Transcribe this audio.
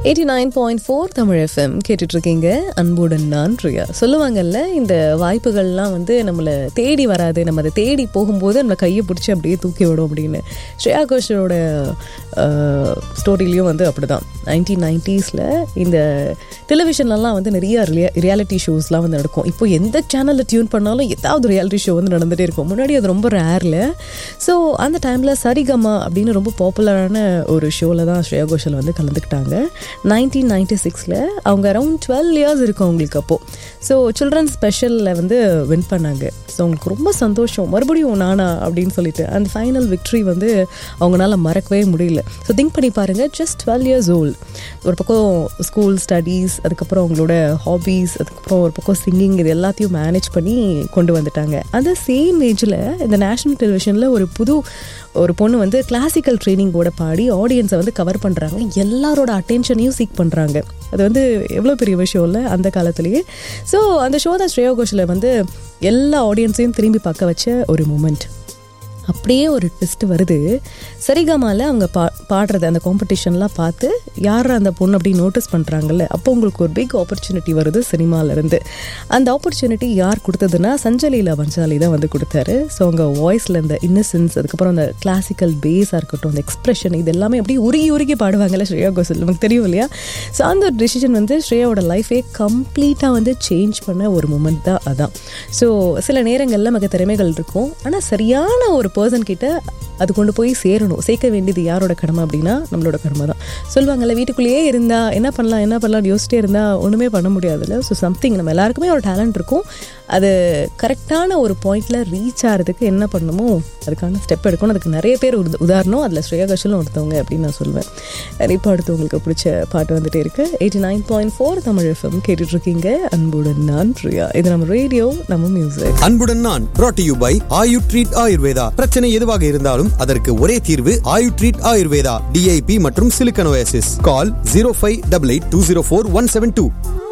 eighty nine point four Tamil FM கேட்டுட்டு இருக்கீங்க அன்புடன் நான் பிரியா சொல்லுவாங்கல்ல இந்த வாய்ப்புகள்லாம் வந்து நம்மளை தேடி வராது நம்ம அதை தேடி போகும்போது நம்ம கையை பிடிச்சி அப்படியே தூக்கி விடும் அப்படின்னு ஸ்ரேயா கோஷலோட ஸ்டோரிலையும் வந்து அப்படிதான் நைன்டீன் நைன்டிஸில் இந்த டெலிவிஷன்லலாம் வந்து நிறைய ரியா ரியாலிட்டி ஷோஸ்லாம் வந்து நடக்கும் இப்போ எந்த சேனலில் டியூன் பண்ணாலும் ஏதாவது ரியாலிட்டி ஷோ வந்து நடந்துகிட்டே இருக்கும் முன்னாடி அது ரொம்ப ரேரில் ஸோ அந்த டைமில் சரிகமா அப்படின்னு ரொம்ப பாப்புலரான ஒரு ஷோவில் தான் ஸ்ரேயா கோஷல் வந்து கலந்துக்கிட்டாங்க நைன்டீன் நைன்டி சிக்ஸில் அவங்க அரௌண்ட் டுவெல் இயர்ஸ் இருக்கும் அவங்களுக்கு அப்போது ஸோ சில்ட்ரன் ஸ்பெஷலில் வந்து வின் பண்ணாங்க ஸோ அவங்களுக்கு ரொம்ப சந்தோஷம் மறுபடியும் நானா அப்படின்னு சொல்லிட்டு அந்த ஃபைனல் விக்ட்ரி வந்து அவங்களால மறக்கவே முடியல ஸோ திங்க் பண்ணி பாருங்கள் ஜஸ்ட் டுவெல் இயர்ஸ் ஓல்டு ஒரு பக்கம் ஸ்கூல் ஸ்டடீஸ் அதுக்கப்புறம் அவங்களோட ஹாபீஸ் அதுக்கப்புறம் ஒரு பக்கம் சிங்கிங் இது எல்லாத்தையும் மேனேஜ் பண்ணி கொண்டு வந்துட்டாங்க அந்த சேம் ஏஜில் இந்த நேஷ்னல் டெலிவிஷனில் ஒரு புது ஒரு பொண்ணு வந்து கிளாசிக்கல் ட்ரைனிங்கோட பாடி ஆடியன்ஸை வந்து கவர் பண்ணுறாங்க எல்லாரோட அட்டென்ஷனையும் சீக் பண்ணுறாங்க அது வந்து எவ்வளோ பெரிய விஷயம் இல்லை அந்த காலத்துலேயே ஸோ அந்த ஷோ தான் ஸ்ரேயா கோஷில் வந்து எல்லா ஆடியன்ஸையும் திரும்பி பார்க்க வச்ச ஒரு மூமெண்ட் அப்படியே ஒரு ட்விஸ்ட் வருது சரிகமால அவங்க பா பாடுறது அந்த காம்படிஷன்லாம் பார்த்து யார் அந்த பொண்ணு அப்படி நோட்டீஸ் பண்ணுறாங்கல்ல அப்போ உங்களுக்கு ஒரு பிக் ஆப்பர்ச்சுனிட்டி வருது சினிமாலேருந்து அந்த ஆப்பர்ச்சுனிட்டி யார் கொடுத்ததுன்னா சஞ்சலீலா பஞ்சாலி தான் வந்து கொடுத்தாரு ஸோ அவங்க வாய்ஸில் இந்த இன்னசென்ஸ் அதுக்கப்புறம் அந்த கிளாசிக்கல் பேஸாக இருக்கட்டும் அந்த எக்ஸ்ப்ரெஷன் இது எல்லாமே அப்படியே உருகி உருகி பாடுவாங்கல்ல ஸ்ரேயா கோசல் நமக்கு தெரியும் இல்லையா ஸோ அந்த ஒரு டிசிஷன் வந்து ஸ்ரேயாவோட லைஃபே கம்ப்ளீட்டாக வந்து சேஞ்ச் பண்ண ஒரு மூமெண்ட் தான் அதான் ஸோ சில நேரங்களில் நமக்கு திறமைகள் இருக்கும் ஆனால் சரியான ஒரு பர்சன் கிட்ட அது கொண்டு போய் சேரணும் சேர்க்க வேண்டியது யாரோட கடமை அப்படின்னா நம்மளோட கடமை தான் சொல்லுவாங்கல்ல வீட்டுக்குள்ளேயே இருந்தா என்ன பண்ணலாம் என்ன பண்ணலாம் யோசிச்சிட்டே இருந்தால் ஒன்றுமே பண்ண முடியாதுல்ல ஸோ சம்திங் நம்ம எல்லாருக்குமே ஒரு டேலண்ட் இருக்கும் அது கரெக்டான ஒரு பாயிண்டில் ரீச் ஆகிறதுக்கு என்ன பண்ணணுமோ அதுக்கான ஸ்டெப் எடுக்கணும் அதுக்கு நிறைய பேர் உத- உதாரணம் அதில் ஸ்ரேயா கஷலும் ஒருத்தவங்க அப்படின்னு நான் சொல்லுவேன் இப்போ அடுத்து உங்களுக்கு பிடிச்ச பாட்டு வந்துட்டே இருக்கு eighty nine point four Tamil FM கேட்டுட்ருக்கீங்க அன்புடன் நான் பிரியா இது நம்ம ரேடியோ நம்ம மியூசிக் அன்புடன் நான் brought to you by Ayu treat Ayurveda பிரச்சனை எதுவாக இருந்தாலும் அதற்கு ஒரே தீர்வு ஆயு ட்ரீட் ஆயுர்வேதா டிஐபி மற்றும் சிலிக்கனோசிஸ் call zero five double eight two zero four one seven two